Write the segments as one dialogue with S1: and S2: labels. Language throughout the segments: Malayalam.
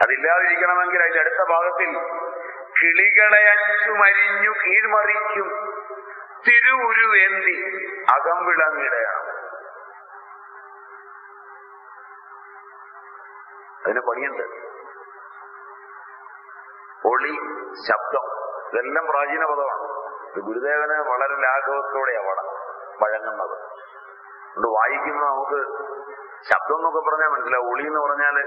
S1: അതില്ലാതിരിക്കണമെങ്കിൽ അതിന്റെ അടുത്ത ഭാഗത്തിൽ കിളികളെ അഞ്ചു മരിഞ്ഞു കീഴ്മറിക്കും തിരുവുരുവേന്തി അകം വിളങ്ങിടയാണ് അതിന് പണിയുണ്ട് ഒളി ശബ്ദം ഇതെല്ലാം പ്രാചീന പദമാണ് ഇത് ഗുരുദേവന് വളരെ ലാഘവത്തോടെയാണ് വട വഴങ്ങുന്നത് അതുകൊണ്ട് വായിക്കുമ്പോൾ നമുക്ക് ശബ്ദം എന്നൊക്കെ പറഞ്ഞാൽ മനസ്സിലാവും ഒളി എന്ന് പറഞ്ഞാല്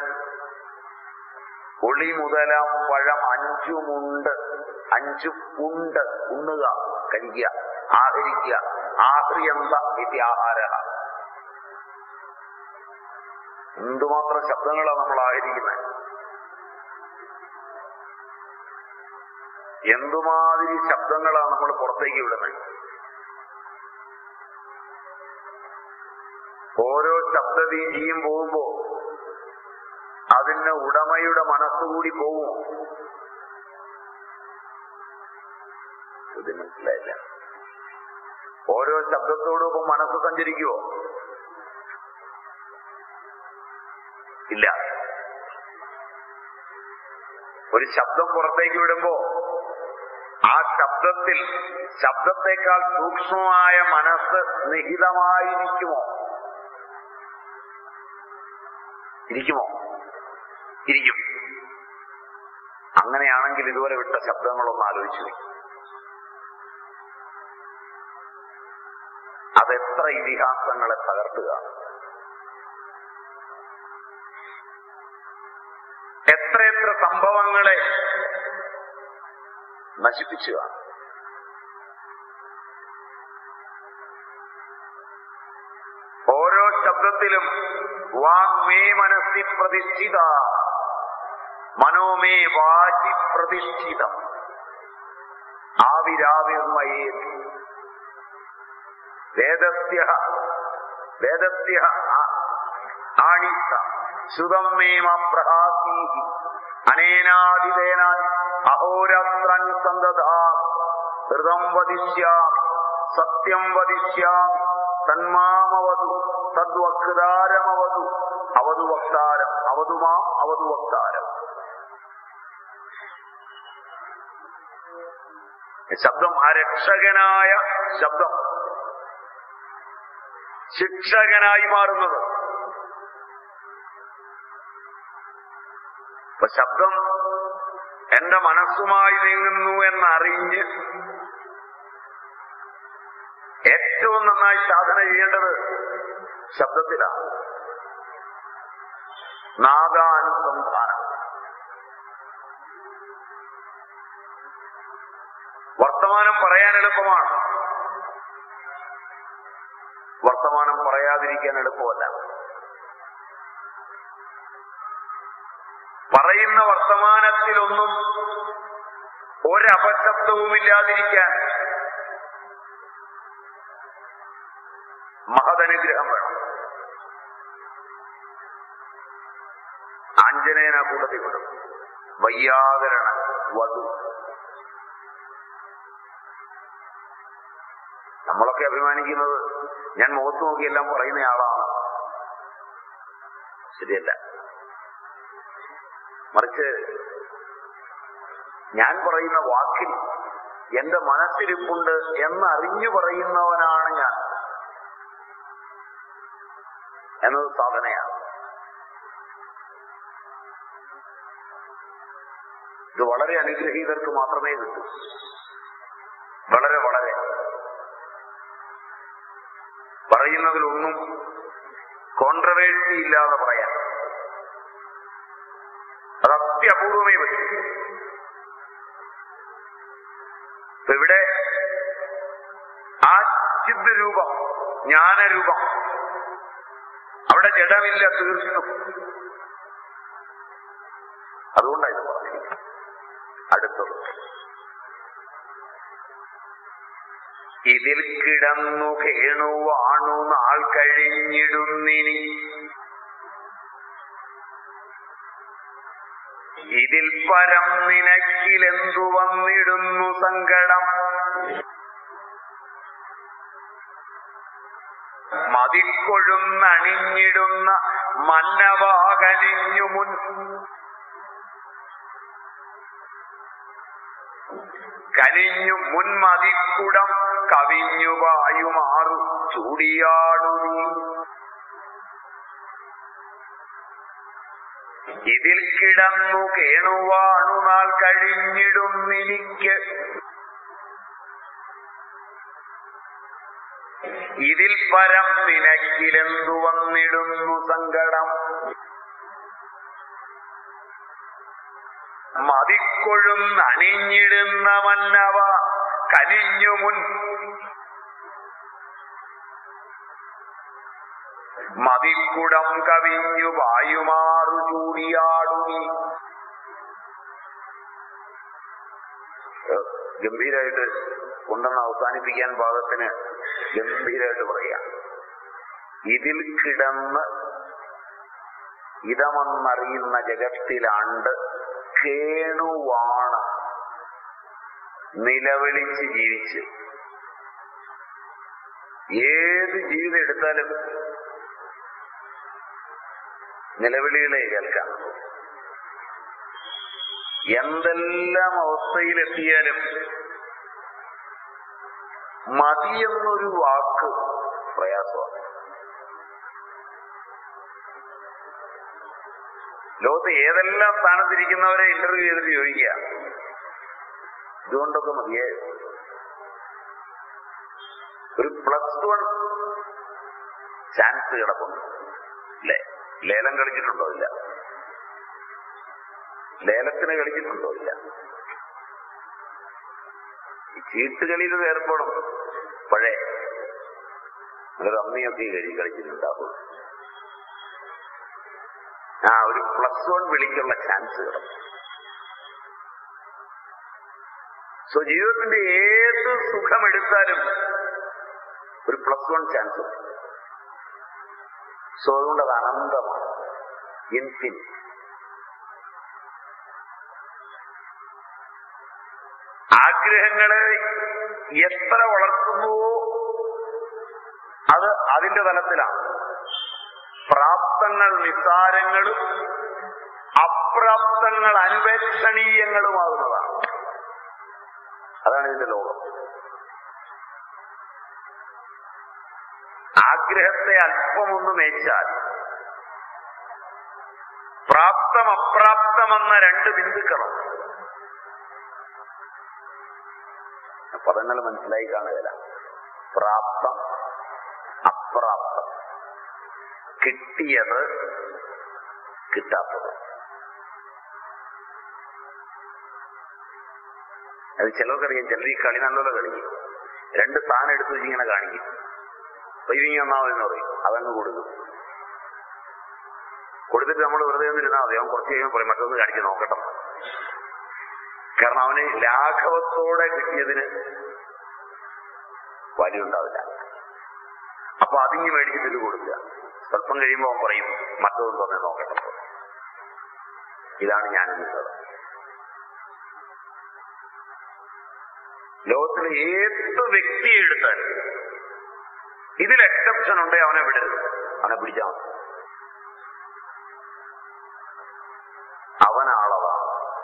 S1: ഒളി മുതലാം പഴം അഞ്ചുമുണ്ട് അഞ്ചു ഉണ്ട് ഉണ്ണുക കഴിക്കുക ആഹരിക്കുക ആഹ്രിയന്ത ഇത്യാഹാര എന്തുമാത്രം ശബ്ദങ്ങളാണ് നമ്മൾ ആഹരിക്കുന്നത് എന്തുമാതിരി ശബ്ദങ്ങളാണ് നമ്മൾ പുറത്തേക്ക് വിടുന്നത് ഓരോ ശബ്ദവീതിയും പോകുമ്പോ അതിന് ഉടമയുടെ മനസ്സുകൂടി പോകും ഇത് മനസ്സിലായില്ല ഓരോ ശബ്ദത്തോടൊപ്പം മനസ്സ് സഞ്ചരിക്കുവോ ഇല്ല ഒരു ശബ്ദം പുറത്തേക്ക് വിടുമ്പോ ആ ശബ്ദത്തിൽ ശബ്ദത്തെക്കാൾ സൂക്ഷ്മമായ മനസ്സ് നിഹിതമായിരിക്കുമോ ഇരിക്കുമോ ഇരിക്കും അങ്ങനെയാണെങ്കിൽ ഇതുവരെ വിട്ട ശബ്ദങ്ങളൊന്ന് ആലോചിച്ചു അതെത്ര ഇതിഹാസങ്ങളെ തകർക്കുക എത്രയെത്ര സംഭവങ്ങളെ നശിപ്പിച്ചു ഓരോ ശബ്ദത്തിലും വാങ്മേ മനസ്സി പ്രതിഷ്ഠിത മനോമേ വാചി പ്രതിഷ്ഠിതം ആവിരാവിർമയേ വേദസ്യ വേദസ്യ ആണിത്ത ശ്രുതം മേമ പ്രഹാസീഹി അനേനാദിതേനാൻ അഹോരാത്രൻ സന്തതാ ഹൃദം വദിഷ്യാമി സത്യം വദിഷ്യാമി തന്മാമവതു തദ്വക്താരമവതു അവതു വക്താരം അവതുമാം അവതു വക്താരം ശബ്ദം അരക്ഷകനായ ശബ്ദം ശിക്ഷകനായി മാറുന്നത് അപ്പൊ ശബ്ദം എന്റെ മനസ്സുമായി നീങ്ങുന്നു എന്നറിഞ്ഞ് ഏറ്റവും നന്നായി സാധന ചെയ്യേണ്ടത് ശബ്ദത്തിലാണ് നാദാനുസന്ധാനം വർത്തമാനം പറയാൻ എളുപ്പമാണ് വർത്തമാനം പറയാതിരിക്കാൻ എളുപ്പമല്ല പറയുന്ന വർത്തമാനത്തിലൊന്നും ഒരപശബ്ദവുമില്ലാതിരിക്കാൻ മഹദനുഗ്രഹം വേണം ആഞ്ജനേയന കൂട്ടത്തിൽ വിടും വയ്യാകരണ വധു നമ്മളൊക്കെ അഭിമാനിക്കുന്നത് ഞാൻ മുഖത്ത് നോക്കിയെല്ലാം പറയുന്നയാളാണ് ശരിയല്ല മറിച്ച് ഞാൻ പറയുന്ന വാക്കിൽ എന്റെ മനസ്സിരിപ്പുണ്ട് എന്നറിഞ്ഞു പറയുന്നവനാണ് ഞാൻ എന്നത് സാധനയാണ് ഇത് വളരെ അനുഗ്രഹീതർക്ക് മാത്രമേ കിട്ടൂ വളരെ വളരെ പറയുന്നതിലൊന്നും കോൺട്രവേഴ്സി ഇല്ലാതെ പറയാൻ അത് അത്യപൂർവമേ പറ്റും ഇപ്പൊ ഇവിടെ ആ ചിത് രൂപം ജ്ഞാനരൂപം അവിടെ ജഡമില്ല തീർത്തും അതുകൊണ്ടാണ് ഇത് പറഞ്ഞത് അടുത്തത് ഇതിൽ കിടന്നു കേണുവാണു നാൾ കഴിഞ്ഞിടുന്നിനി ഇതിൽ പരം നിനക്കിലെന്തു വന്നിടുന്നു സങ്കടം മതിക്കൊഴുന്നണിഞ്ഞിടുന്ന മന്നവാകനിഞ്ഞു മുൻ കനിഞ്ഞു മുൻമതിക്കുടം കവിഞ്ഞു വായുമാറു ചൂടിയാടു നീ ഇതിൽ കിടന്നു കേണുവാണു നാൾ കഴിഞ്ഞിടുന്നിനിക്ക് ഇതിൽ പരം നിനക്കിലെന്തു വന്നിടുന്നു സങ്കടം മതിക്കൊഴുന്നണിഞ്ഞിടുന്ന മന്നവ കനിഞ്ഞു മുൻ മതിക്കുടം കവിഞ്ഞു വായുമാറു ചൂടിയാടുനി ഗംഭീരായിട്ട് കൊണ്ടെന്ന് അവസാനിപ്പിക്കാൻ പാകത്തിന് ഗംഭീരായിട്ട് പറയാം ഇതിൽ കിടന്ന് ഇതമെന്നറിയുന്ന ജഗത്തിലാണ്ട് കേണുവാണ് നിലവിളിച്ച് ജീവിച്ച് ഏത് ജീവിതം എടുത്താലും നിലവിളികളെ കേൾക്കാം എന്തെല്ലാം അവസ്ഥയിലെത്തിയാലും മതിയെന്നൊരു വാക്ക് പ്രയാസമാണ് ലോകത്ത് ഏതെല്ലാം സ്ഥാനത്തിരിക്കുന്നവരെ ഇന്റർവ്യൂ ചെയ്തിട്ട് ചോദിക്കുക ഇതുകൊണ്ടൊക്കെ മതിയേ ഒരു പ്ലസ് വൺ ചാൻസ് കിടക്കുന്നു അല്ലേ ലേലം കളിച്ചിട്ടുണ്ടോ ഇല്ല ലേലത്തിന് കളിച്ചിട്ടുണ്ടോ ഇല്ല ഈ ചീട്ടുകളിയിൽ ഏർപ്പെടും പഴയ ഒരു അമ്മയൊക്കെ കഴി കളിച്ചിട്ടുണ്ടാവും ആ ഒരു പ്ലസ് വൺ വിളിക്കുള്ള ചാൻസ് കിടക്കും സോ ജീവിതത്തിന്റെ ഏത് സുഖമെടുത്താലും ഒരു പ്ലസ് വൺ ചാൻസ് ഉണ്ട് സോ അതുകൊണ്ട് അത് അനന്തമാണ് ഇൻഫിനിറ്റ് ആഗ്രഹങ്ങളെ എത്ര വളർത്തുന്നുവോ അത് അതിന്റെ തലത്തിലാണ് പ്രാപ്തങ്ങൾ നിസ്സാരങ്ങളും അപ്രാപ്തങ്ങൾ അനുപേക്ഷണീയങ്ങളുമാകുന്നതാണ് അതാണ് ഇതിന്റെ ലോകം ആഗ്രഹത്തെ അല്പമൊന്ന് മേച്ചാൽ പ്രാപ്തം അപ്രാപ്തമെന്ന രണ്ട് ബിന്ദുക്കളുണ്ട് പദങ്ങൾ മനസ്സിലായി കാണുകയില്ല പ്രാപ്തം അപ്രാപ്തം കിട്ടിയത് കിട്ടാത്തത് അത് ചിലർക്കറിയാം ചിലർ ഈ കളി നല്ലപോലെ കളിക്കും രണ്ട് സ്ഥാനം എടുത്ത് വെച്ച് ഇങ്ങനെ കാണിക്കും അപ്പൊ ഇതിങ്ങി ഒന്നാമതെന്ന് പറയും അതങ്ങ് കൊടുക്കും കൊടുത്തിട്ട് നമ്മൾ വെറുതെ ഒന്നിരുന്നാൽ മതി അവൻ കുറച്ച് കഴിയുമ്പോൾ പറയും മറ്റൊന്ന് കാണിച്ച് നോക്കട്ടെ കാരണം അവന് ലാഘവത്തോടെ കിട്ടിയതിന് വലിയ ഉണ്ടാവില്ല അപ്പൊ അതിങ്ങി മേടിച്ചിട്ട് ഇത് കൊടുക്കുക സ്വല്പം കഴിയുമ്പോൾ അവൻ പറയും മറ്റൊന്നും തന്നെ നോക്കട്ടെ ഇതാണ് ഞാൻ നിന്നത് ലോകത്തിലെ ഏത് വ്യക്തിയെ എടുത്താലും ഇതിൽ എക്സെപ്ഷൻ ഉണ്ടേ അവനെ വിടരുത് അവനെ പിടിച്ചാൽ മതി അവനാളവാണ്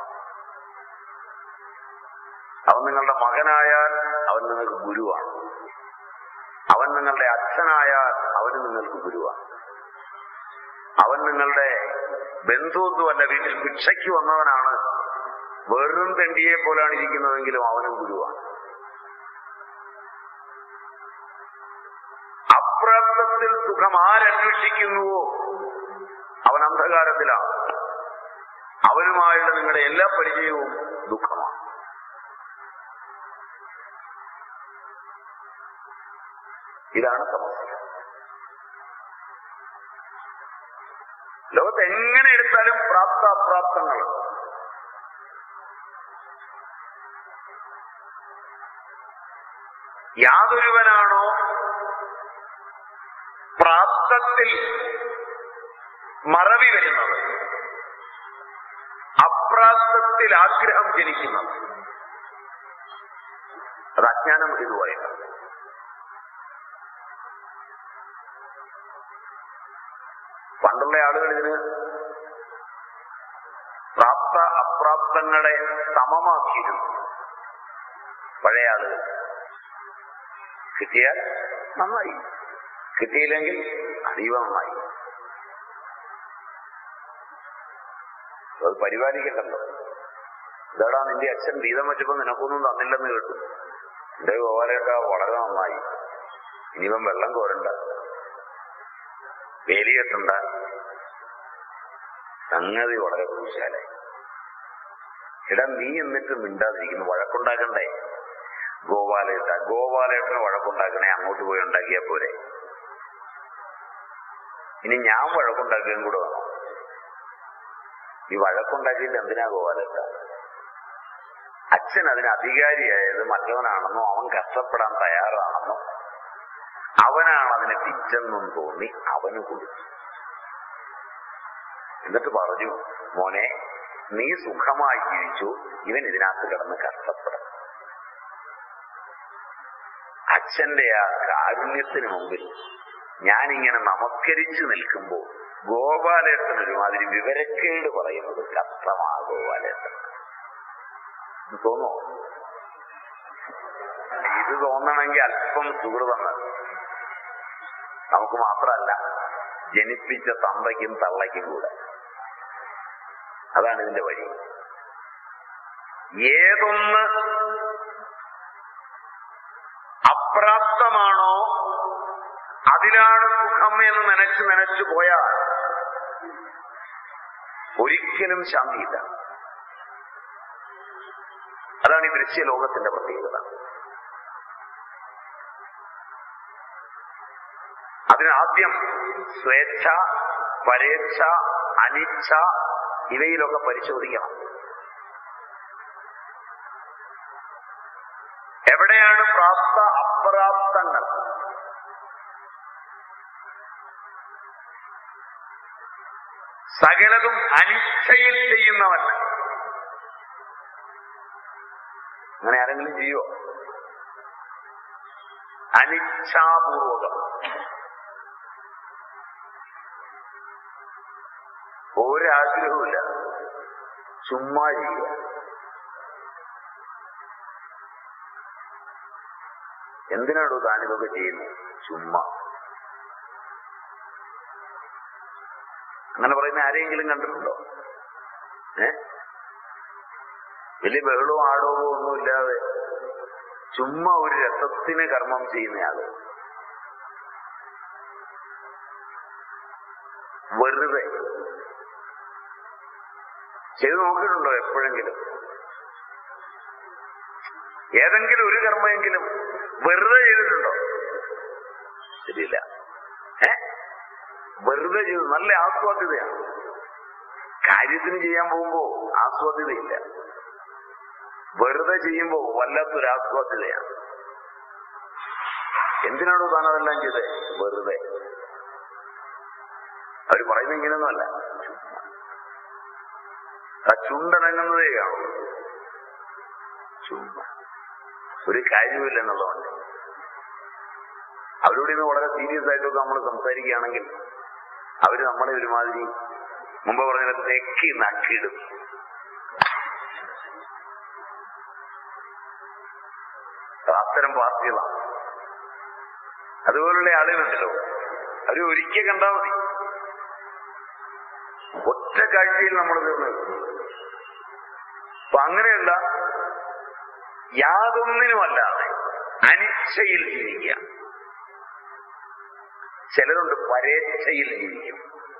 S1: അവൻ നിങ്ങളുടെ മകനായാൽ അവൻ നിങ്ങൾക്ക് ഗുരുവാണ് അവൻ നിങ്ങളുടെ അച്ഛനായാൽ അവന് നിങ്ങൾക്ക് ഗുരുവാണ് അവൻ നിങ്ങളുടെ ബന്ധുത്വമല്ല വീട്ടിൽ ഭിക്ഷയ്ക്ക് വന്നവനാണ് വെറും തെണ്ടിയെ പോലാണ് ഇരിക്കുന്നതെങ്കിലും അവനും ഗുരുവാണ് അപ്രാപ്തത്തിൽ സുഖം ആരന്വേഷിക്കുന്നുവോ അവൻ അന്ധകാരത്തിലാണ് അവനുമായുള്ള നിങ്ങളുടെ എല്ലാ പരിചയവും ദുഃഖമാണ് ഇതാണ് സമസ്യ ലോകത്ത് എങ്ങനെ എടുത്താലും പ്രാപ്ത അപ്രാപ്തങ്ങൾ യാതൊരുവനാണോ പ്രാപ്തത്തിൽ മറവി വരുന്നത് അപ്രാപ്തത്തിൽ ആഗ്രഹം ജനിക്കുന്നത് അത് അജ്ഞാനം എന്ന് പറയുന്നത് പണ്ടുള്ള ആളുകൾ ഇതിന് പ്രാപ്ത അപ്രാപ്തങ്ങളെ സമമാക്കിയിരുന്നു പഴയ ആളുകൾ കിട്ടിയാൽ നന്നായി കിട്ടിയില്ലെങ്കിൽ അതീവ നന്നായി അത് പരിപാലിക്കണ്ടല്ലോ ഇതാടാ നിന്റെ അച്ഛൻ വീതം വെച്ചപ്പോ നിനക്കൊന്നും തന്നില്ലെന്ന് കേട്ടു എന്റെ ഗോപാലേട്ട വളരെ നന്നായി ഇനിയിപ്പം വെള്ളം കോരണ്ട വേലി കെട്ടണ്ട സംഗതി വളരെ കുശാലായി എടാ നീ എന്നിട്ട് മിണ്ടാതിരിക്കുന്നു വഴക്കുണ്ടാക്കണ്ടേ ഗോപാലേട്ട ഗോപാലേട്ടന് വഴക്കുണ്ടാക്കണേ അങ്ങോട്ട് പോയി ഉണ്ടാക്കിയാ പോരെ ഇനി ഞാൻ വഴക്കുണ്ടാക്കുകയും കൂടെ വേണം ഈ വഴക്കുണ്ടാക്കിയിട്ട് എന്തിനാ ഗോപാലേട്ട അച്ഛൻ അതിന് അധികാരിയായത് മറ്റവനാണെന്നോ അവൻ കഷ്ടപ്പെടാൻ തയ്യാറാണെന്നോ അവനാണ് അതിനെ തിച്ചെന്നും തോന്നി അവന് കൊടുത്തു എന്നിട്ട് പറഞ്ഞു മോനെ നീ സുഖമായി ജീവിച്ചു ഇവൻ ഇതിനകത്ത് കിടന്ന് കഷ്ടപ്പെടും അച്ഛന്റെ ആ കാരുണ്യത്തിന് മുമ്പിൽ ഞാനിങ്ങനെ നമസ്കരിച്ചു നിൽക്കുമ്പോൾ ഗോപാലേട്ടൻ ഒരുമാതിരി വിവരക്കേട് പറയുന്നത് കഷ്ടമാ ഗോപാലേട്ടൻ തോന്നോ ഇത് തോന്നണമെങ്കിൽ അല്പം സുഹൃതം നമുക്ക് മാത്രമല്ല ജനിപ്പിച്ച തന്തയ്ക്കും തള്ളയ്ക്കും കൂടെ അതാണ് ഇതിന്റെ വഴി ഏതൊന്ന് അപ്രാപ്തമാണോ അതിലാണ് സുഖം എന്ന് നനച്ചു നനച്ചു പോയാൽ ഒരിക്കലും ശാന്തിയില്ല അതാണ് ഈ ദൃശ്യലോകത്തിന്റെ പ്രത്യേകത അതിനാദ്യം സ്വേച്ഛ പരേച്ഛ അനിച്ഛ ഇവയിലൊക്കെ പരിശോധിക്കണം എവിടെയാണ് പ്രാപ്ത അപ്രാപ്തങ്ങൾ സകലതും അനിച്ഛയിൽ ചെയ്യുന്നവൻ അങ്ങനെ ആരെങ്കിലും ചെയ്യോ അനിച്ഛാപൂർവകം ഒരാഗ്രഹവുമില്ല ചുമ്മാ ചെയ്യുക എന്തിനാണോ താനിതൊക്കെ ചെയ്യുന്നത് ചുമ്മാ അങ്ങനെ പറയുന്ന ആരെയെങ്കിലും കണ്ടിട്ടുണ്ടോ ഏ വലിയ ബഹളവും ആടവും ഒന്നുമില്ലാതെ ചുമ്മാ ഒരു രസത്തിന് കർമ്മം ചെയ്യുന്നയാള് വെറുതെ ചെയ്തു നോക്കിയിട്ടുണ്ടോ എപ്പോഴെങ്കിലും ഏതെങ്കിലും ഒരു കർമ്മമെങ്കിലും വെറുതെ ചെയ്തിട്ടുണ്ടോ ശരിയില്ല ഏ വെറുതെ ചെയ്തു നല്ല ആസ്വാദ്യതയാണ് കാര്യത്തിന് ചെയ്യാൻ പോകുമ്പോ ആസ്വാദ്യതയില്ല വെറുതെ ചെയ്യുമ്പോ വല്ലാത്തൊരു ആസ്വാദ്യതയാണ് എന്തിനാണോ താൻ അതെല്ലാം ചെയ്തത് വെറുതെ അവർ പറയുന്നത് ഇങ്ങനെയൊന്നുമല്ല ആ ചുണ്ടനങ്ങുന്നതേ കാണും ചുമ്മ ഒരു കാര്യമില്ലെന്നുള്ളതുകൊണ്ട് അവരോട് ഇന്ന് വളരെ സീരിയസ് ആയിട്ടൊക്കെ നമ്മൾ സംസാരിക്കുകയാണെങ്കിൽ അവര് നമ്മളെ ഒരുമാതിരി മുമ്പ് പറഞ്ഞ തെക്കി നക്കിടും അത്തരം പാർട്ടികളാണ് അതുപോലുള്ള ആളുകളുണ്ടല്ലോ അവര് ഒരിക്കൽ കണ്ടാൽ മതി ഒറ്റ കാഴ്ചയിൽ നമ്മൾ തീർന്നു അപ്പൊ അങ്ങനെയല്ല യാതൊന്നിനുമല്ലാതെ അനിച്ഛയിൽ ജീവിക്കുക ചിലരുണ്ട് പരേച്ഛയിൽ ജീവിക്കും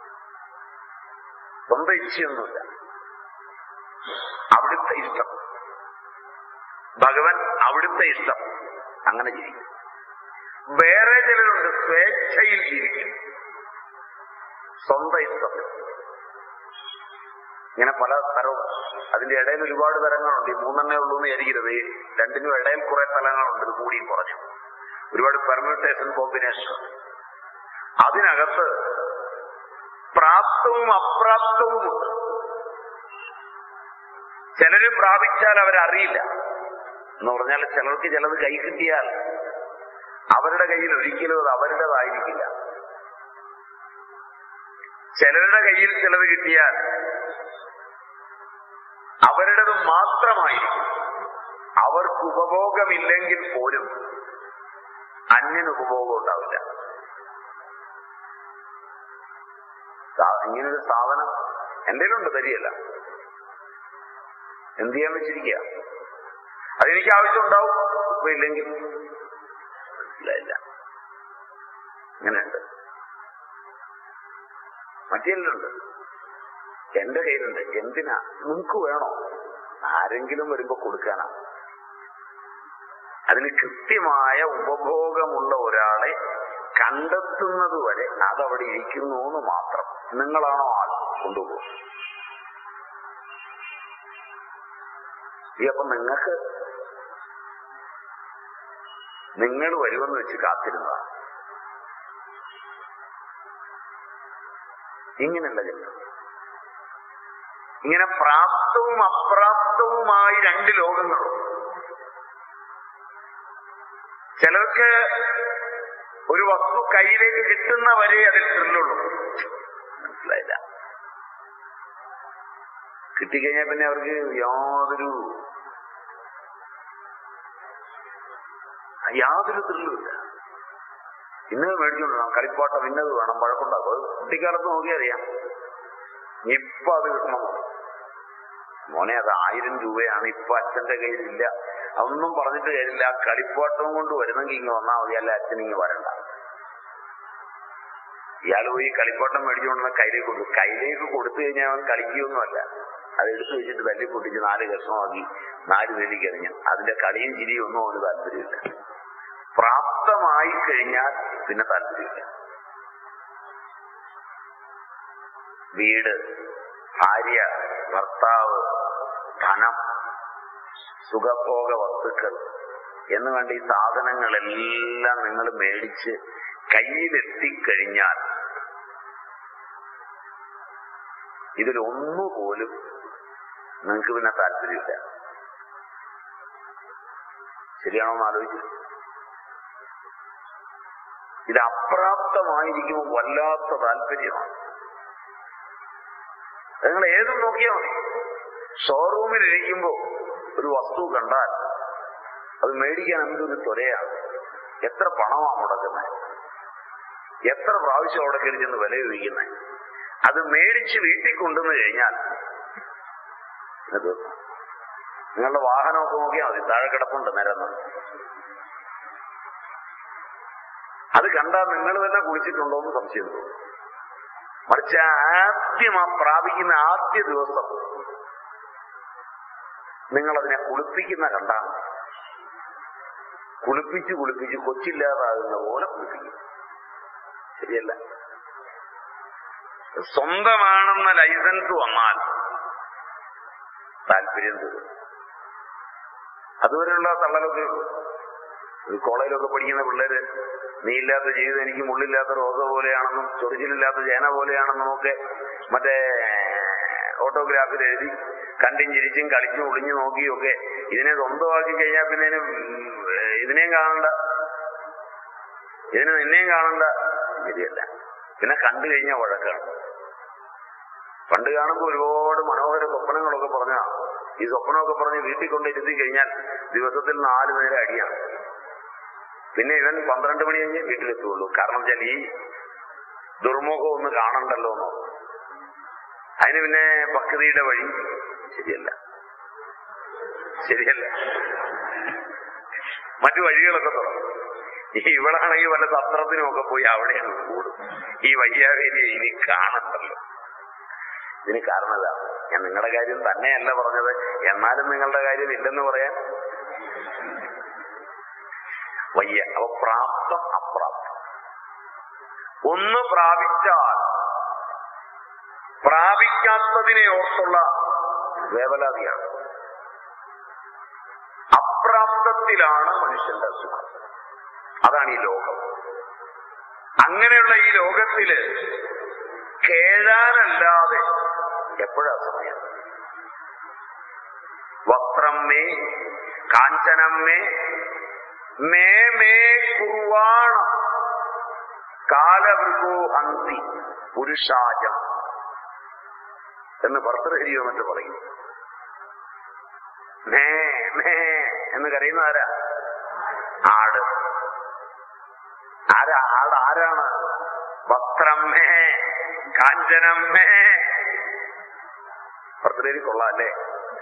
S1: സ്വന്തം ഇച്ഛയൊന്നുമില്ല അവിടുത്തെ ഇഷ്ടം ഭഗവൻ അവിടുത്തെ ഇഷ്ടം അങ്ങനെ ജീവിക്കും വേറെ ചിലരുണ്ട് സ്വേച്ഛയിൽ ജീവിക്കും സ്വന്തം ഇഷ്ടം ഇങ്ങനെ പല തരവും അതിന്റെ ഇടയിൽ ഒരുപാട് തരങ്ങളുണ്ട് ഈ മൂന്നെണ്ണേ ഉള്ളൂ എന്ന് വിചാരിക്കരുത് ഈ രണ്ടിനും ഇടയിൽ കുറെ തലങ്ങളുണ്ട് ഇത് കൂടിയും കുറഞ്ഞു ഒരുപാട് പെർമ്യൂട്ടേഷൻ കോമ്പിനേഷൻ അതിനകത്ത് പ്രാപ്തവും അപ്രാപ്തവുമുണ്ട് ചിലര് പ്രാപിച്ചാൽ അവരറിയില്ല എന്ന് പറഞ്ഞാൽ ചിലർക്ക് ചിലത് കൈ കിട്ടിയാൽ അവരുടെ കയ്യിൽ ഒരിക്കലും അത് അവരുടേതായിരിക്കില്ല ചിലരുടെ കയ്യിൽ ചിലത് കിട്ടിയാൽ അവരുടേത് മാത്രമായിരിക്കും അവർക്ക് ഉപഭോഗമില്ലെങ്കിൽ പോലും അന്യന് ഉപഭോഗം ഉണ്ടാവില്ല സാ- ഇങ്ങനൊരു സാധനം എന്റെ ഉണ്ട് തരികയല്ല എന്ത് ചെയ്യാൻ വെച്ചിരിക്കുക അതെനിക്ക് ആവശ്യം ഉണ്ടാവും ഇപ്പൊ ഇല്ലെങ്കിൽ മനസ്സിലായില്ല ഇങ്ങനെയുണ്ട് മറ്റേലുണ്ട് എന്റെ കയ്യിലുണ്ട് എന്തിനാ നിങ്ങക്ക് വേണോ ആരെങ്കിലും വരുമ്പോ കൊടുക്കാനാ അതിന് കൃത്യമായ ഉപഭോഗമുള്ള ഒരാളെ കണ്ടെത്തുന്നത് വരെ അതവിടെ ഇരിക്കുന്നു എന്ന് മാത്രം നിങ്ങളാണോ ആൾ കൊണ്ടുപോകും ഈ അപ്പൊ നിങ്ങൾക്ക് നിങ്ങൾ വരുമെന്ന് വെച്ച് കാത്തിരുന്നതാണ് ഇങ്ങനെയല്ല ജന്മം ഇങ്ങനെ പ്രാപ്തവും അപ്രാപ്തവുമായി രണ്ട് ലോകങ്ങളും ചിലർക്ക് ഒരു വസ്തു കയ്യിലേക്ക് കിട്ടുന്ന വരെ അതിൽ ത്രില്ലുള്ളൂ മനസ്സിലായില്ല കിട്ടിക്കഴിഞ്ഞാൽ പിന്നെ അവർക്ക് യാതൊരു യാതൊരു ത്രില്ലുമില്ല ഇന്നത് മേടിച്ചോണ്ടിരണം കളിപ്പാട്ടം ഇന്നത് വേണം വഴക്കുണ്ടാക്കും അത് കുട്ടിക്കാലത്ത് നോക്കി അറിയാം ഇപ്പൊ അത് കിട്ടണം മോനെ അത് ആയിരം രൂപയാണ് ഇപ്പൊ അച്ഛന്റെ കയ്യിലില്ല അതൊന്നും പറഞ്ഞിട്ട് കാര്യമില്ല ആ കളിപ്പാട്ടവും കൊണ്ട് വരുന്നെങ്കിൽ ഇങ്ങ് വന്നാൽ മതി അല്ല അച്ഛൻ ഇങ്ങ് വരണ്ട ഇയാൾ പോയി കളിപ്പാട്ടം മേടിച്ചുകൊണ്ടുവന്ന കയ്യിലേക്ക് കൊടുത്തു കയ്യിലേക്ക് കൊടുത്തു കഴിഞ്ഞാൽ അവൻ കളിക്കുകയൊന്നുമല്ല അത് എടുത്തു വെച്ചിട്ട് തല്ലി പൊട്ടിച്ച് നാല് കഷ്ണമാക്കി നാല് വേലിക്ക് എറിഞ്ഞു അതിന്റെ കളിയും ചിരിയും ഒന്നും അവന് താല്പര്യമില്ല പ്രാപ്തമായി കഴിഞ്ഞാൽ പിന്നെ താല്പര്യമില്ല വീട് ഭാര്യ ഭർത്താവ് ധനം സുഖഭോഗ വസ്തുക്കൾ എന്ന് വേണ്ട ഈ സാധനങ്ങളെല്ലാം നിങ്ങൾ മേടിച്ച് കയ്യിലെത്തിക്കഴിഞ്ഞാൽ ഇതിലൊന്നുപോലും നിങ്ങൾക്ക് പിന്നെ താല്പര്യമില്ല ശരിയാണോ എന്ന് ആലോചിച്ചു ഇത് അപ്രാപ്തമായിരിക്കുമ്പോൾ വല്ലാത്ത താല്പര്യമാണ് നിങ്ങൾ ഏതും നോക്കിയാൽ മതി ഷോറൂമിൽ ഇരിക്കുമ്പോ ഒരു വസ്തു കണ്ടാൽ അത് മേടിക്കാൻ എന്തൊരു ത്വരയാണ് എത്ര പണമാണ് മുടക്കുന്നത് എത്ര പ്രാവശ്യം അവിടെ കയറി ചെന്ന് വില ചോദിക്കുന്നത് അത് മേടിച്ച് വീട്ടിൽ കൊണ്ടുവന്നു കഴിഞ്ഞാൽ ഇത് തീർന്നു. നിങ്ങളുടെ വാഹനമൊക്കെ നോക്കിയാൽ മതി താഴെ കിടപ്പുണ്ട് നിരന്ന് അത് കണ്ടാൽ നിങ്ങൾ തന്നെ കുളിച്ചിട്ടുണ്ടോ എന്ന് സംശയം തോന്നും മറിച്ച് ആദ്യം ആ പ്രാപിക്കുന്ന ആദ്യ ദിവസം നിങ്ങൾ അതിനെ കുളിപ്പിക്കുന്ന കണ്ടാണ് കുളിപ്പിച്ച് കുളിപ്പിച്ച് കൊച്ചില്ലാതാകുന്ന പോലെ കുളിപ്പിക്കും ശരിയല്ല സ്വന്തമാണെന്ന ലൈസൻസ് വന്നാൽ താല്പര്യം തീരും അതുവരെയുള്ള തള്ളലൊക്കെ ഉള്ളൂ ഒരു കോളേജിലൊക്കെ പഠിക്കുന്ന പിള്ളേര് നീ ഇല്ലാത്ത ജീവിതം എനിക്ക് മുള്ളില്ലാത്ത റോസ പോലെയാണെന്നും ചൊറിച്ചിലില്ലാത്ത ചേന പോലെയാണെന്നും ഒക്കെ മറ്റേ ഓട്ടോഗ്രാഫിൽ എഴുതി കണ്ടും ചിരിച്ചും കളിച്ചും ഒളിഞ്ഞു നോക്കിയും ഒക്കെ ഇതിനെ സ്വന്തമാക്കി കഴിഞ്ഞാൽ പിന്നെ ഇതിന് ഇതിനെയും കാണണ്ട ഇതിന് നിന്നെയും കാണണ്ട ശരിയല്ല പിന്നെ കണ്ടു കഴിഞ്ഞാൽ വഴക്കാണ് പണ്ട് കാണുമ്പോൾ ഒരുപാട് മനോഹര സ്വപ്നങ്ങളൊക്കെ പറഞ്ഞതാണ് ഈ സ്വപ്നമൊക്കെ പറഞ്ഞ് വീട്ടിൽ കൊണ്ട് ഇരുത്തി കഴിഞ്ഞാൽ ദിവസത്തിൽ നാല് നേരം അടിയാണ് പിന്നെ ഇവൻ പന്ത്രണ്ട് മണി കഴിഞ്ഞ് വീട്ടിലെത്തുള്ളൂ കാരണം വെച്ചാൽ ഈ ദുർമുഖം ഒന്ന് കാണണ്ടല്ലോ എന്നോ അതിന് പിന്നെ ഭക്തിയുടെ വഴി ശരിയല്ല ശരിയല്ല മറ്റു വഴികളൊക്കെ തുറന്നു ഈ ഇവളാണെങ്കിൽ വല്ല സത്രത്തിനുമൊക്കെ പോയി അവിടെയാണ് കൂടും ഈ വയ്യാവേലിയെ ഇനി കാണണ്ടല്ലോ ഇതിന് കാരണം ഇതാണ് ഞാൻ നിങ്ങളുടെ കാര്യം തന്നെയല്ല പറഞ്ഞത് എന്നാലും നിങ്ങളുടെ കാര്യം ഇല്ലെന്ന് പറയാൻ വയ്യ അപ്പൊ പ്രാപ്തം അപ്രാപ്തം ഒന്ന് പ്രാപിച്ചാൽ പ്രാപിക്കാത്തതിനെ ഓർത്തുള്ള വേവലാതിയാണ് അപ്രാപ്തത്തിലാണ് മനുഷ്യന്റെ അസുഖം അതാണ് ഈ ലോകം അങ്ങനെയുള്ള ഈ ലോകത്തില് കേഴാനല്ലാതെ എപ്പോഴാ സമയം വസ്ത്രം മേ കാഞ്ചനം മേ മേ മേ കുർവാണ കാലവൃഗോ ഹന്തി പുരുഷാജം എന്ന് ഭർത്തൃഹരിയോ മറ്റു പറയും മേ മേ എന്ന് കരയുന്ന ആരാ ആട് ആരാ ആട് ആരാണ് വസ്ത്രമ്മേ കാഞ്ചനമ്മേ ഭർത്തൃപേര് കൊള്ളാം അല്ലേ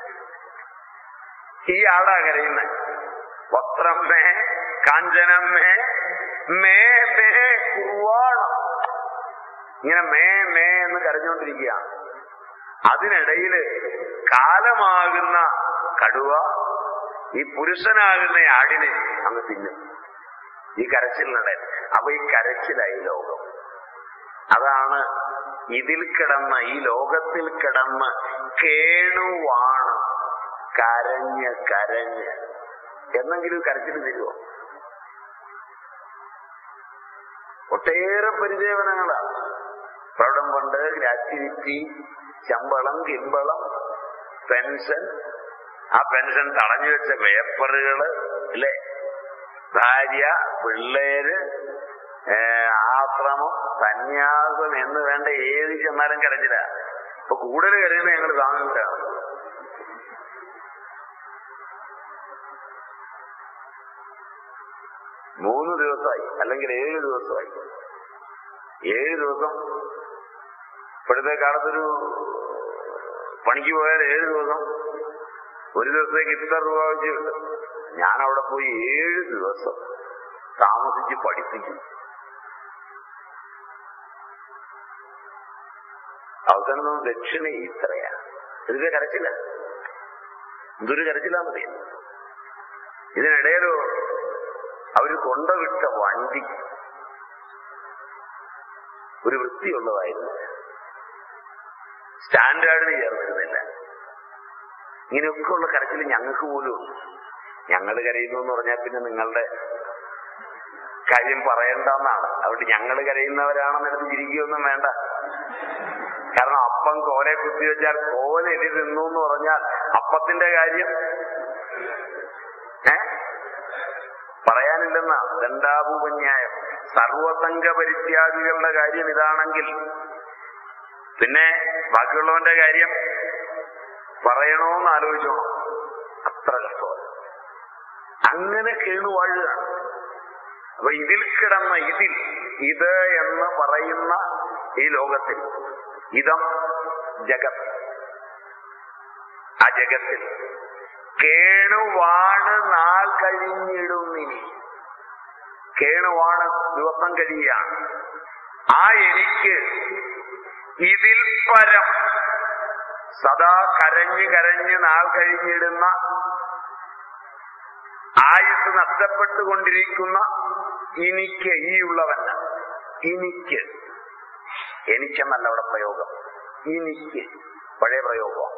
S1: ഈ ആടാ കരയുന്ന വസ്ത്രമ്മേ കാഞ്ചനമ്മേ മേ മേ കുർവാണം ഇങ്ങനെ മേ മേ എന്ന് കരഞ്ഞുകൊണ്ടിരിക്കുകയാണ് അതിനിടയില് കാലമാകുന്ന കടുവ ഈ പുരുഷനാകുന്ന ആടിനെ അങ്ങ് തിന്നും ഈ കരച്ചിലിനിടയിൽ അപ്പൊ ഈ കരച്ചിലായി ലോകം അതാണ് ഇതിൽ കിടന്ന് ഈ ലോകത്തിൽ കിടന്ന് കേണുവാണ് കരഞ്ഞ് കരഞ്ഞ് എന്നെങ്കിലും കരച്ചിൽ തരുമോ ഒട്ടേറെ പരിചയവനങ്ങളാണ് പ്രൗഢം കൊണ്ട് ഗ്രാറ്റുവിറ്റി ശമ്പളം കിമ്പളം പെൻഷൻ ആ പെൻഷൻ തടഞ്ഞു വെച്ച പേപ്പറുകള് അല്ലേ ഭാര്യ പിള്ളേര് ആശ്രമം സന്യാസം എന്ന് വേണ്ട ഏത് ചെന്നാലും കരഞ്ഞില്ല ഇപ്പൊ കൂടുതൽ കരയുന്നത് ഞങ്ങൾ താങ്ങുന്നവരാണ് മൂന്ന് ദിവസമായി അല്ലെങ്കിൽ ഏഴ് ദിവസമായി ഏഴ് ദിവസം ഇപ്പോഴത്തെ കാലത്തൊരു പണിക്ക് പോയാൽ ഏഴ് ദിവസം ഒരു ദിവസത്തേക്ക് ഇത്ര രൂപ വെച്ച് കിട്ടും ഞാൻ അവിടെ പോയി ഏഴ് ദിവസം താമസിച്ച് പഠിപ്പിക്കും അവസാനം നമ്മൾ ദക്ഷിണ ഇത്രയാ ഇതൊക്കെ കരച്ചില്ല എന്തൊരു കരച്ചില്ലാന്നറിയാം ഇതിനിടയിലോ അവര് കൊണ്ടുവിട്ട വണ്ടി ഒരു വൃത്തിയുള്ളതായിരുന്നു സ്റ്റാൻഡേർഡിന് ചേർന്നിരുന്നില്ല ഇങ്ങനെയൊക്കെയുള്ള കരച്ചിൽ ഞങ്ങൾക്ക് പോലും ഉണ്ട് ഞങ്ങൾ കരയുന്നു എന്ന് പറഞ്ഞാൽ പിന്നെ നിങ്ങളുടെ കാര്യം പറയണ്ടെന്നാണ് അതുകൊണ്ട് ഞങ്ങൾ കരയുന്നവരാണെന്നെടുത്ത് ചിരിക്കുകയൊന്നും വേണ്ട കാരണം അപ്പം കോലെ കുത്തിവെച്ചാൽ കോല എതി നിന്നു എന്ന് പറഞ്ഞാൽ അപ്പത്തിന്റെ കാര്യം ഏ പറയാനില്ലെന്ന ദണ്ഡാഭൂപന്യായം സർവസംഘ പരിത്യാഗികളുടെ കാര്യം ഇതാണെങ്കിൽ പിന്നെ ബാക്കിയുള്ളവന്റെ കാര്യം പറയണോന്ന് ആലോചിച്ചോണം അത്ര കഷ്ടമാണ് അങ്ങനെ കേണുവാഴുകയാണ് അപ്പൊ ഇതിൽ കിടന്ന ഇതിൽ ഇത് എന്ന് പറയുന്ന ഈ ലോകത്തിൽ ഇതം ജഗത് ആ ജഗത്തിൽ കേണുവാണ് നാൾ കഴിഞ്ഞിടുന്നിനി കേണുവാണ് ദിവസം കഴിയാണ് ആ എനിക്ക് ഇതിൽ പരം സദാ കരഞ്ഞ് കരഞ്ഞ് നാൾ കഴിഞ്ഞിടുന്ന ആയുസ് നഷ്ടപ്പെട്ടുകൊണ്ടിരിക്കുന്ന എനിക്ക് ഈ ഉള്ളവല്ല എനിക്ക് എനിക്കെന്നല്ല അവിടെ പ്രയോഗം എനിക്ക് പഴയ പ്രയോഗം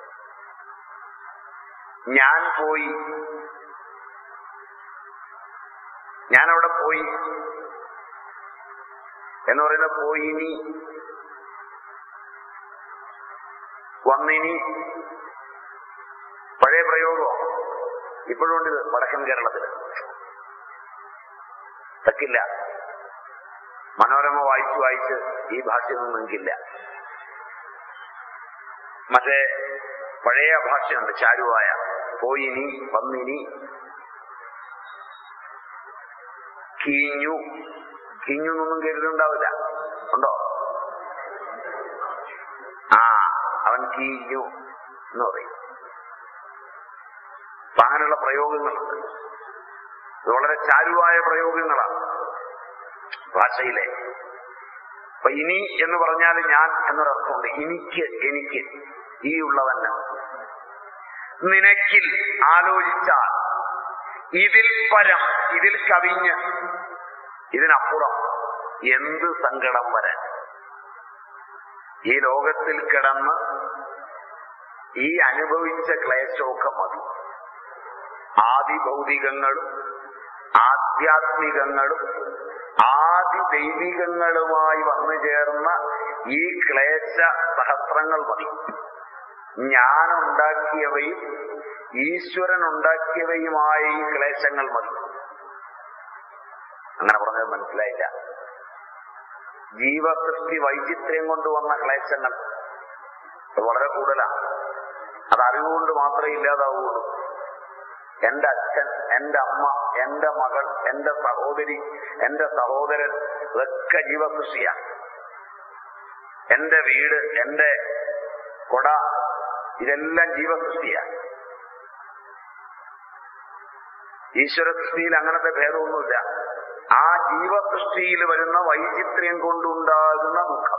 S1: ഞാൻ പോയി ഞാൻ അവിടെ പോയി എന്ന് പറയുന്ന പോയിനി വന്നിനി പഴയ പ്രയോഗം ഇപ്പോഴും ഉണ്ട് ഇത് വടക്കൻ കേരളത്തിൽ തക്കില്ല മനോരമ വായിച്ചു വായിച്ച് ഈ ഭാഷയൊന്നും നിങ്ങൾക്കില്ല മറ്റേ പഴയ ഭാഷയുണ്ട് ചാരുവായ പോയിനി വന്നിനി കീഞ്ഞു കീഞ്ഞു എന്നൊന്നും കരുതുണ്ടാവില്ല ഉണ്ടോ ആ അവൻ കീഞ്ഞു എന്ന് പറയും അപ്പൊ അങ്ങനെയുള്ള പ്രയോഗങ്ങളുണ്ട് ഇത് വളരെ ചാരുവായ പ്രയോഗങ്ങളാണ് ഭാഷയിലെ അപ്പൊ ഇനി എന്ന് പറഞ്ഞാൽ ഞാൻ എന്നൊരർത്ഥമുണ്ട് എനിക്ക് എനിക്ക് ഈ ഉള്ളവന്നെ നിനക്കിൽ ആലോചിച്ചാൽ ഇതിൽ പരം ഇതിൽ കവിഞ്ഞ് ഇതിനപ്പുറം എന്ത് സങ്കടം വരാൻ ഈ ലോകത്തിൽ കിടന്ന് ഈ അനുഭവിച്ച ക്ലേശമൊക്കെ മതി ആദി ഭൗതികങ്ങളും ആധ്യാത്മികങ്ങളും ആദി ദൈവികങ്ങളുമായി വന്നു ചേർന്ന ഈ ക്ലേശ സഹസ്രങ്ങൾ മതി ഞാൻ ഉണ്ടാക്കിയവയും ഈശ്വരൻ ഉണ്ടാക്കിയവയുമായ ഈ ക്ലേശങ്ങൾ മതി അങ്ങനെ പറഞ്ഞത് മനസ്സിലായില്ല ജീവസൃഷ്ടി വൈചിത്ര്യം കൊണ്ടുവന്ന ക്ലേശങ്ങൾ അത് വളരെ കൂടുതലാണ് അത് അറിവുകൊണ്ട് മാത്രമേ ഇല്ലാതാവുള്ളൂ എന്റെ അച്ഛൻ എന്റെ അമ്മ എന്റെ മകൾ എന്റെ സഹോദരി എന്റെ സഹോദരൻ ഇതൊക്കെ ജീവസൃഷ്ടിയാണ് എന്റെ വീട് എന്റെ കൊട ഇതെല്ലാം ജീവസൃഷ്ടിയാണ് ഈശ്വര സൃഷ്ടിയിൽ അങ്ങനത്തെ ഭേദമൊന്നുമില്ല ആ ജീവസൃഷ്ടിയിൽ വരുന്ന വൈചിത്ര്യം കൊണ്ടുണ്ടാകുന്ന ദുഃഖം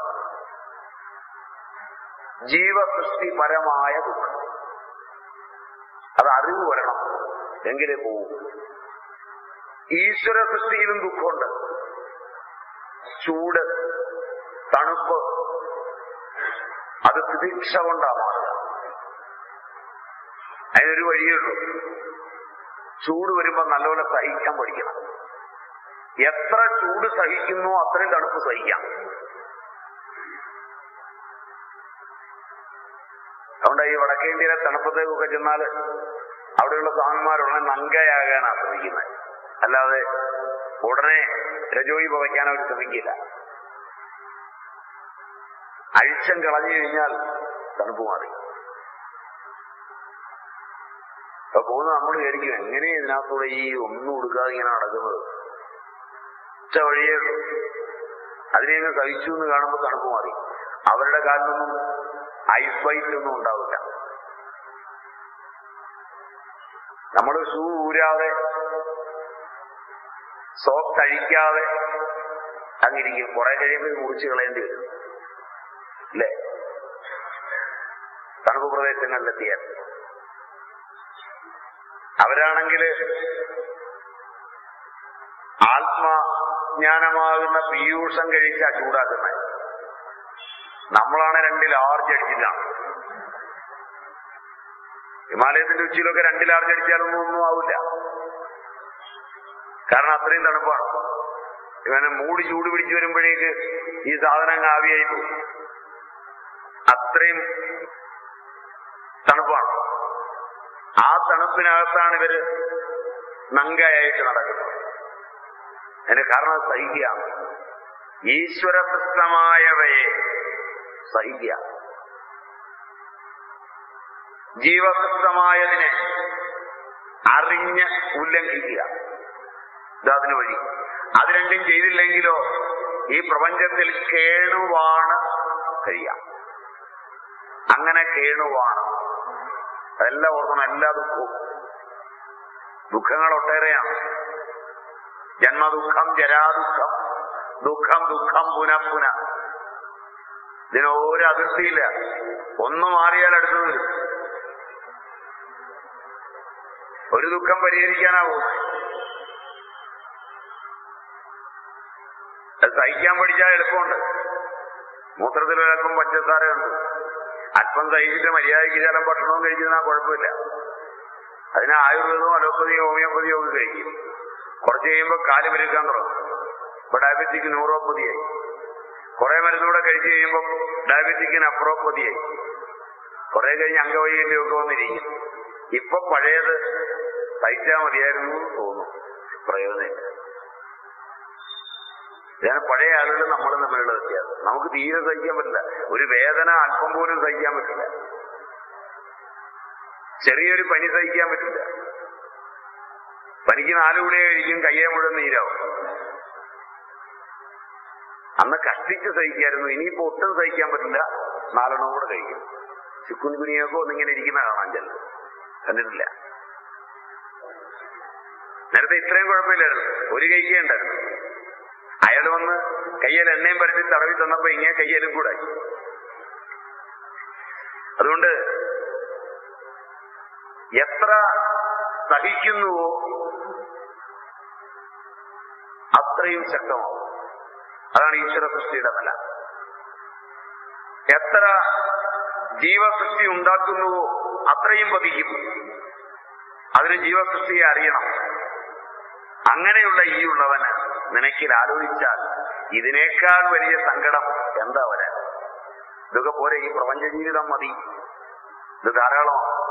S1: ജീവസൃഷ്ടിപരമായ ദുഃഖം അത് അറിവ് വരണം എങ്കിലേ പോവും ഈശ്വര സൃഷ്ടിയിലും ദുഃഖമുണ്ട് ചൂട് തണുപ്പ് അത് തിദീക്ഷ കൊണ്ടാ മാറുക അതിനൊരു വഴിയുള്ളൂ ചൂട് വരുമ്പോ നല്ലപോലെ സഹിക്കാൻ പഠിക്കണം എത്ര ചൂട് സഹിക്കുന്നു അത്രയും തണുപ്പ് സഹിക്കാം അതുകൊണ്ട് ഈ വടക്കേ ഇന്ത്യയിലെ തണുപ്പത്തേക്കൊക്കെ ചെന്നാല് അവിടെയുള്ള സ്വാമിമാരുള്ള നങ്കയാകാനാ ശ്രമിക്കുന്നത് അല്ലാതെ ഉടനെ രജോയി പവയ്ക്കാൻ അവർ ശ്രമിക്കില്ല അഴിച്ചം കളഞ്ഞു കഴിഞ്ഞാൽ തണുപ്പ് മാറി അപ്പൊ പോകുന്ന നമ്മൾ വിചാരിക്കും എങ്ങനെ ഇതിനകത്തൂടെ ഈ ഒന്നും കൊടുക്കാതെ ഇങ്ങനെ നടക്കുന്നത് ഒറ്റ വഴിയേ ഉള്ളൂ അതിനെ അങ്ങ് സഹിച്ചു എന്ന് കാണുമ്പോൾ തണുപ്പ് മാറി അവരുടെ കാലിലൊന്നും ഐസ് വൈറ്റ് ഒന്നും ഉണ്ടാവില്ല നമ്മൾ ഷൂ ഊരാതെ സോക്സ് അഴിക്കാതെ അങ്ങിരിക്കും കുറെ കഴിയുമ്പോൾ ഇത് മുറിച്ച് കളയേണ്ടി വരും അല്ലേ തണുപ്പ് പ്രദേശങ്ങളിലെത്തിയാൽ അവരാണെങ്കിൽ ആത്മജ്ഞാനമാകുന്ന പീയൂഷം കഴിച്ചാ ചൂടാക്കുന്നത് നമ്മളാണ് രണ്ടിൽ ആർജ് അടിച്ചിട്ടാണ് ഹിമാലയത്തിന്റെ ഉച്ചിയിലൊക്കെ രണ്ടിൽ ആർജ് അടിച്ചാലൊന്നും ഒന്നും ആവില്ല കാരണം അത്രയും തണുപ്പാണ് ഇവനെ മൂടി ചൂട് പിടിച്ചു വരുമ്പോഴേക്ക് ഈ സാധനം ആവിയായി പോകും അത്രയും തണുപ്പാണ് ആ തണുപ്പിനകത്താണ് ഇവര് നങ്കയായിട്ട് നടക്കുന്നത് അതിന് കാരണം സഹിക്കുക ഈശ്വരസൃഷ്ടമായവയെ സഹിക്കുക ജീവസൃഷ്ടമായതിനെ അറിഞ്ഞ് ഉല്ലംഘിക്കുക ഇതതിന് വഴി അത് രണ്ടും ചെയ്തില്ലെങ്കിലോ ഈ പ്രപഞ്ചത്തിൽ കേണുവാണ് കഴിയാം അങ്ങനെ കേണുവാണ് അതെല്ലാം ഓർക്കണം എല്ലാ ദുഃഖവും ദുഃഖങ്ങൾ ഒട്ടേറെയാണ് ജന്മദുഃഖം ജരാദുഃഖം ദുഃഖം ദുഃഖം പുനഃപുന ഇതിന് ഒരു അതിർത്തിയില്ല ഒന്ന് മാറിയാൽ അടുത്തത് വരും ഒരു ദുഃഖം പരിഹരിക്കാനാവും അത് സഹിക്കാൻ പഠിച്ചാൽ എളുപ്പമുണ്ട് മൂത്രത്തിൽ ഒരൽപ്പം പഞ്ചസാരയുണ്ട് അല്പം സഹിച്ചിട്ട് മര്യാദയ്ക്ക് ശലം ഭക്ഷണവും കഴിക്കുന്ന കുഴപ്പമില്ല അതിന് ആയുർവേദവും അലോപ്പതിയും ഹോമിയോപ്പതിയും ഒക്കെ കഴിക്കും കുറച്ച് കഴിയുമ്പോൾ കാല് പെരുക്കാൻ തുടങ്ങും ഇപ്പൊ ഡയബറ്റിക് ന്യൂറോപ്പതിയായി കുറെ മരുന്നൂടെ കഴിച്ചു കഴിയുമ്പോൾ ഡയബറ്റിക്കിന് അപ്രോപ്പതിയായി കുറെ കഴിഞ്ഞ് അംഗവൈകല്യം ഒക്കെ വന്നിരിക്കും ഇപ്പൊ പഴയത് സഹിച്ചാൽ മതിയായിരുന്നു എന്ന് തോന്നും പ്രയോജനമില്ല ഇതാണ് പഴയ ആളുകൾ നമ്മൾ തമ്മിലുള്ള വ്യത്യാസം നമുക്ക് തീരെ സഹിക്കാൻ പറ്റില്ല ഒരു വേദന അല്പം പോലും സഹിക്കാൻ പറ്റില്ല ചെറിയൊരു പനി സഹിക്കാൻ പറ്റില്ല പനിക്ക് നാല് കൂടെ കഴിക്കും കയ്യെ മുഴുവൻ നീരാവും അന്ന് കഷ്ടിച്ച് സഹിക്കായിരുന്നു ഇനിയിപ്പോ ഒട്ടും സഹിക്കാൻ പറ്റില്ല നാലെണ്ണം കൂടെ കഴിക്കും ചിക്കുൻ കുനിയൊക്കെ ഒന്നിങ്ങനെ ഇരിക്കുന്ന കാണാൻ ചെല്ലു കണ്ടിട്ടില്ല നേരത്തെ ഇത്രയും കുഴപ്പമില്ലായിരുന്നു ഒരു കൈക്കേ ഉണ്ടായിരുന്നു അയാൾ വന്ന് കയ്യിൽ എണ്ണയും പരത്തി തടവി തന്നപ്പോ ഇങ്ങനെ കയ്യിലും കൂടായി അതുകൊണ്ട് എത്ര സഹിക്കുന്നുവോ അത്രയും ശക്തമാവും അതാണ് ഈശ്വര സൃഷ്ടിയുടെ നില എത്ര ജീവസൃഷ്ടി ഉണ്ടാക്കുന്നുവോ അത്രയും പതിക്കും അതിന് ജീവസൃഷ്ടിയെ അറിയണം അങ്ങനെയുള്ള ഈ ഉള്ളവന് നിനക്കിൽ ആലോചിച്ചാൽ ഇതിനേക്കാൾ വലിയ സങ്കടം എന്താ വരാൻ ഇതൊക്കെ പോരെ ഈ പ്രപഞ്ച ജീവിതം മതി ഇത് ധാരാളമാണ്